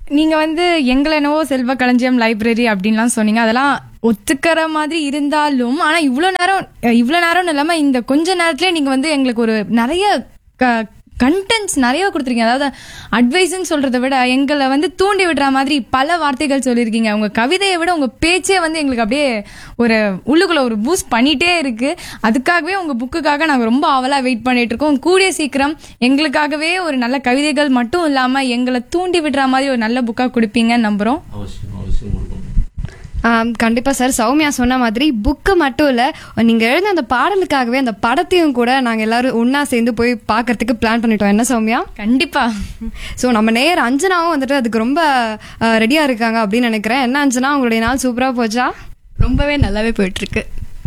நீங்க வந்து எங்களை என்னவோ செல்வ களஞ்சியம் லைப்ரரி அப்படின்லாம் சொன்னீங்க அதெல்லாம் ஒத்துக்கிற மாதிரி இருந்தாலும் ஆனா இவ்வளவு நேரம் அஹ், இவ்வளவு நேரம்னு இல்லாம இந்த கொஞ்ச நேரத்திலே நீங்க வந்து எங்களுக்கு ஒரு நிறைய கண்டென்ட்ஸ் நிறைய கொடுத்துருக்கீங்க அதாவது அட்வைஸ்ன்னு சொல்றதை விட எங்களை வந்து தூண்டி விடுற மாதிரி பல வார்த்தைகள் சொல்லியிருக்கீங்க உங்க கவிதையை விட உங்க பேச்சே வந்து எங்களுக்கு அப்படியே ஒரு உள்ளுக்குள்ள ஒரு பூஸ்ட் பண்ணிட்டே இருக்கு அதுக்காகவே உங்க புக்குக்காக நாங்க ரொம்ப ஆவலா வெயிட் பண்ணிட்டு இருக்கோம் கூடிய சீக்கிரம் எங்களுக்காகவே ஒரு நல்ல கவிதைகள் மட்டும் இல்லாம எங்களை தூண்டி விடுற மாதிரி ஒரு நல்ல புக்கா கொடுப்பீங்கன்னு நம்புறோம் அவசியம் அவசியம் கொடுக்கணும் ஆம், கண்டிப்பா சார் சௌமியா சொன்ன மாதிரி புக்கு மட்டும் இல்ல நீங்க எழுந்த அந்த பாடலுக்காகவே அந்த படத்தையும் கூட நாங்க எல்லாரும் ஒண்ணா சேர்ந்து போய் பார்க்கறதுக்கு பிளான் பண்ணிட்டோம் என்ன சௌமியா கண்டிப்பா ஸோ நம்ம நேர் அஞ்சனாவும் வந்துட்டு அதுக்கு ரொம்ப ரெடியா இருக்காங்க அப்படின்னு நினைக்கிறேன் என்ன அஞ்சனா உங்களுடைய நாள் சூப்பரா போச்சா ரொம்பவே நல்லாவே போயிட்டு இருக்கு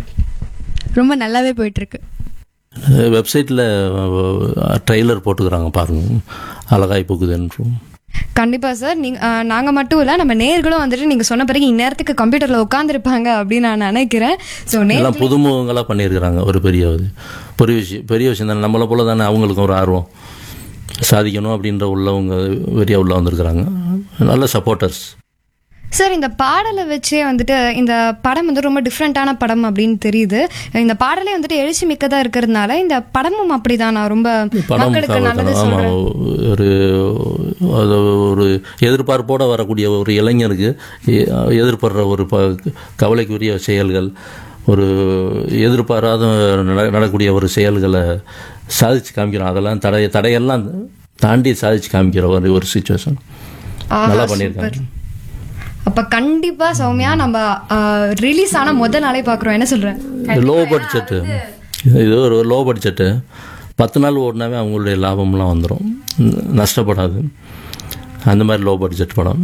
ரொம்ப நல்லாவே போயிட்டு இருக்கு வெப்சைட்டில் ட்ரெய்லர் போட்டுக்கிறாங்க பாருங்க அழகாய் போகுதுன்னு கண்டிப்பா சார் நீங்க அஹ், நாங்க மட்டும் இல்ல நம்ம நேர்களும் வந்துட்டு நீங்க சொன்ன பிறகு இந்நேரத்துக்கு கம்ப்யூட்டர்ல உட்காந்துருப்பாங்க அப்படின்னு நான் நினைக்கிறேன் ஸோ நேர் எல்லாம் புதுமுகங்களாக பண்ணியிருக்கிறாங்க ஒரு பெரிய இது பெரிய விஷயம் பெரிய விஷயம் தானே நம்மளை போல தானே அவங்களுக்கும் ஒரு ஆர்வம் சாதிக்கணும் அப்படின்ற உள்ளவங்க வெறியா உள்ள வந்திருக்கிறாங்க நல்ல சப்போர்ட்டர்ஸ் சார் இந்த பாடலை வச்சே வந்துட்டு இந்த படம் வந்து ரொம்ப டிஃப்ரெண்ட்டான படம் அப்படின்னு தெரியுது இந்த பாடலே வந்துட்டு எழுச்சி மிக்கதா இருக்கிறதுனால இந்த படமும் அப்படிதான் நான் ரொம்ப படம் மக்களுக்கு நல்லது ஆமாம் சொல்றேன் ஒரு அது ஒரு எதிர்பார்ப்போட வரக்கூடிய ஒரு இளைஞருக்கு எ- எதிர்படுற ஒரு ப கவலைக்குரிய செயல்கள் ஒரு எதிர்பாராத நட- நடக்கக்கூடிய ஒரு செயல்களை சாதிச்சு காமிக்கிறோம் அதெல்லாம் தடை தடையெல்லாம் தாண்டி சாதிச்சு காமிக்கிற ஒரு ஒரு சுச்சுவேஷன் நல்லா பண்ணியிருக்காங்க அப்ப கண்டிப்பா சௌமியா நம்ம ரிலீஸ் ஆன முதல் நாளே பாக்குறோம் என்ன சொல்றேன் லோ பட்ஜெட்டு இது ஒரு லோ பட்ஜெட்டு பத்து நாள் ஓடினாவே அவங்களுடைய லாபம்லாம் வந்துடும் நஷ்டப்படாது அந்த மாதிரி லோ பட்ஜெட் படம்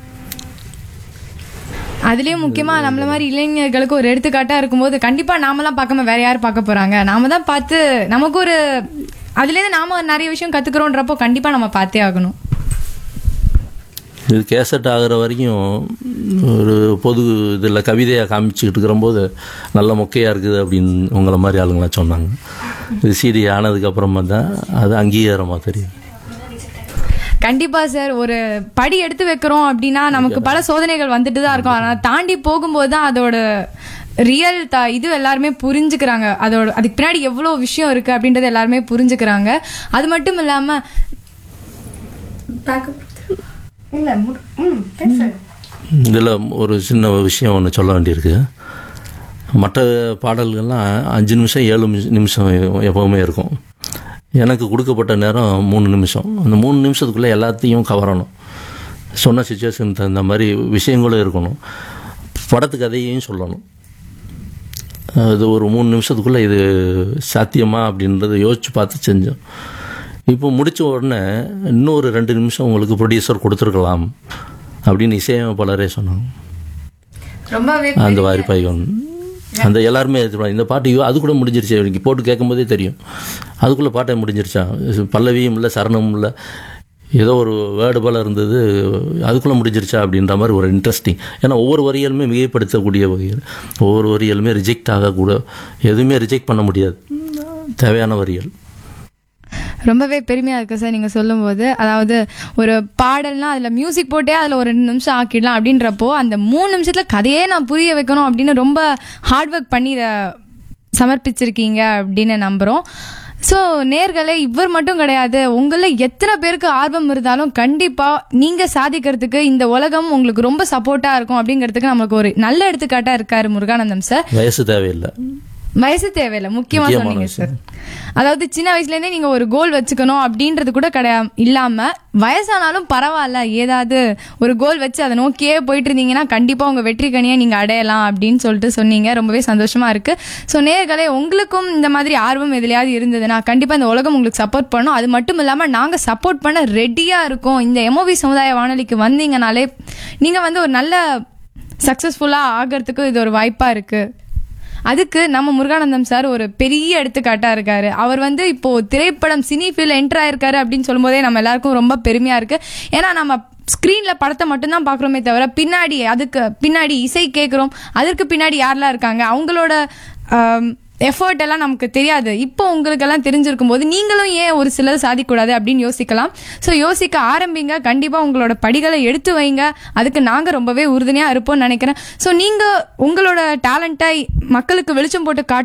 அதுலயும் முக்கியமா நம்மள மாதிரி இளைஞர்களுக்கு ஒரு எடுத்துக்காட்டா இருக்கும்போது கண்டிப்பா நாமெல்லாம் பார்க்காம வேற யார் பார்க்க போறாங்க நாம தான் பார்த்து நமக்கு ஒரு அதுல இருந்து நாம நிறைய விஷயம் கத்துக்கிறோன்றப்போ கண்டிப்பா நம்ம பார்த்தே ஆகணும் இது கேசட் ஆகிற வரைக்கும் ஒரு பொது இதில் கவிதையாக காமிச்சிக்கிட்டு இருக்கிறம்போது நல்ல மொக்கையாக இருக்குது அப்படின்னு உங்களை மாதிரி ஆளுங்களாம் சொன்னாங்க இது சிடி ஆனதுக்கப்புறமா தான் அது அங்கீகாரமாக தெரியும் கண்டிப்பா சார் ஒரு படி எடுத்து வைக்கிறோம் அப்படின்னா நமக்கு பல சோதனைகள் வந்துட்டு தான் இருக்கும் ஆனா தாண்டி போகும்போது தான் அதோட ரியல் த இது எல்லாருமே புரிஞ்சுக்கிறாங்க அதோட அதுக்கு பின்னாடி எவ்வளவு விஷயம் இருக்கு அப்படின்றத எல்லாருமே புரிஞ்சுக்கிறாங்க அது மட்டும் இல்லாம இல்ல மு- ம், பேசு. இதில் ஒரு சின்ன விஷயம் ஒன்று சொல்ல வேண்டியிருக்கு மற்ற பாடல்கள்லாம் அஞ்சு நிமிஷம் ஏழு நிமிஷம் நிமிஷம் எப்போவுமே இருக்கும் எனக்கு கொடுக்கப்பட்ட நேரம் மூணு நிமிஷம் அந்த மூணு நிமிஷத்துக்குள்ளே எல்லாத்தையும் கவரணும் சொன்ன சுச்சுவேஷன் தகுந்த மாதிரி விஷயங்களும் இருக்கணும் படத்து கதையையும் சொல்லணும் அது ஒரு மூணு நிமிஷத்துக்குள்ளே இது சாத்தியமா அப்படின்றத யோசிச்சு பார்த்து செஞ்சோம் இப்போ முடிச்ச உடனே இன்னொரு ரெண்டு நிமிஷம் உங்களுக்கு ப்ரொடியூசர் கொடுத்துருக்கலாம் அப்படின்னு இசையமைப்பாளரே சொன்னாங்க ரொம்பவே அந்த வாரிப்பாய்கள் அந்த எல்லாருமே இது- இந்த பாட்டு ஐயோ, அது கூட முடிஞ்சிருச்சு எனக்கு போட்டு கேட்கும்போதே தெரியும் அதுக்குள்ளே பாட்டே முடிஞ்சிருச்சா பல்லவியும் இல்லை சரணமும் இல்லை ஏதோ ஒரு வேர்டு போல இருந்தது அதுக்குள்ளே முடிஞ்சிருச்சா அப்படின்ற மாதிரி ஒரு இன்ட்ரெஸ்டிங் ஏன்னா ஒவ்வொரு வரிகளுமே மிகைப்படுத்தக்கூடிய வரிகள் ஒவ்வொரு வரிகளுமே ரிஜெக்ட் ஆகக்கூட எதுவுமே ரிஜெக்ட் பண்ண முடியாது தேவையான வரிகள் ரொம்பவே பெருமையா இருக்கு சார் நீங்க சொல்லும்போது அதாவது ஒரு பாடல்னா அதுல மியூசிக் போட்டே அதுல ஒரு ரெண்டு நிமிஷம் ஆக்கிடலாம் அப்படின்றப்போ அந்த மூணு நிமிஷத்துல கதையே நான் புரிய வைக்கணும் அப்படின்னு ரொம்ப ஹார்ட் ஒர்க் பண்ணி இதை சமர்ப்பிச்சிருக்கீங்க அப்படின்னு நம்புறோம் ஸோ நேர்களே இவர் மட்டும் கிடையாது உங்கள எத்தனை பேருக்கு ஆர்வம் இருந்தாலும் கண்டிப்பா நீங்க சாதிக்கிறதுக்கு இந்த உலகம் உங்களுக்கு ரொம்ப சப்போர்ட்டா இருக்கும் அப்படிங்கிறதுக்கு நமக்கு ஒரு நல்ல எடுத்துக்காட்டா இருக்காரு முருகானந்தம் சார் வயசு தேவையில்லை வயசு தேவையில்லை முக்கியமா முக்கியமான சொன்னீங்க சார் விஷயம். அதாவது சின்ன வயசுல இருந்தே நீங்க ஒரு கோல் வச்சுக்கணும் அப்படின்றது கூட கிடையாது இல்லாம வயசானாலும் பரவாயில்ல ஏதாவது ஒரு கோல் வச்சு அதை நோக்கியே போயிட்டு இருந்தீங்கன்னா கண்டிப்பா உங்க வெற்றி கனியை நீங்க அடையலாம் அப்படின்னு சொல்லிட்டு சொன்னீங்க ரொம்பவே சந்தோஷமா இருக்கு ஸோ நேர்களே உங்களுக்கும் இந்த மாதிரி ஆர்வம் எதுலையாவது இருந்ததுன்னா கண்டிப்பா இந்த உலகம் உங்களுக்கு சப்போர்ட் பண்ணும் அது மட்டும் இல்லாம நாங்க சப்போர்ட் பண்ண ரெடியா இருக்கோம் இந்த எம்ஓவி சமுதாய வானொலிக்கு வந்தீங்கனாலே நீங்க வந்து ஒரு நல்ல சக்சஸ்ஃபுல்லா ஆகிறதுக்கு இது ஒரு வாய்ப்பா இருக்கு அதுக்கு நம்ம முருகானந்தம் சார் ஒரு பெரிய எடுத்துக்காட்டா இருக்காரு அவர் வந்து இப்போ திரைப்படம் சினி ஃபீல்ட் என்டர் ஆயிருக்காரு அப்படின்னு சொல்லும்போதே நம்ம எல்லாருக்கும் ரொம்ப பெருமையா இருக்கு ஏன்னா நம்ம ஸ்க்ரீன்ல படத்தை மட்டும்தான் பார்க்குறோமே தவிர பின்னாடி அதுக்கு பின்னாடி இசை கேட்குறோம் அதற்கு பின்னாடி யாரெல்லாம் இருக்காங்க அவங்களோட ஆம், எஃபர்ட் எல்லாம் நமக்கு தெரியாது இப்போ உங்களுக்கெல்லாம் தெரிஞ்சிருக்கும் போது நீங்களும் ஏன் ஒரு சிலர் சாதிக்கூடாது அப்படின்னு யோசிக்கலாம் ஸோ யோசிக்க ஆரம்பிங்க கண்டிப்பாக உங்களோட படிகளை எடுத்து வைங்க அதுக்கு நாங்கள் ரொம்பவே உறுதுணையாக இருப்போம்னு நினைக்கிறேன் ஸோ நீங்கள் உங்களோட டேலண்ட்டை மக்களுக்கு வெளிச்சம் போட்டு காட்டு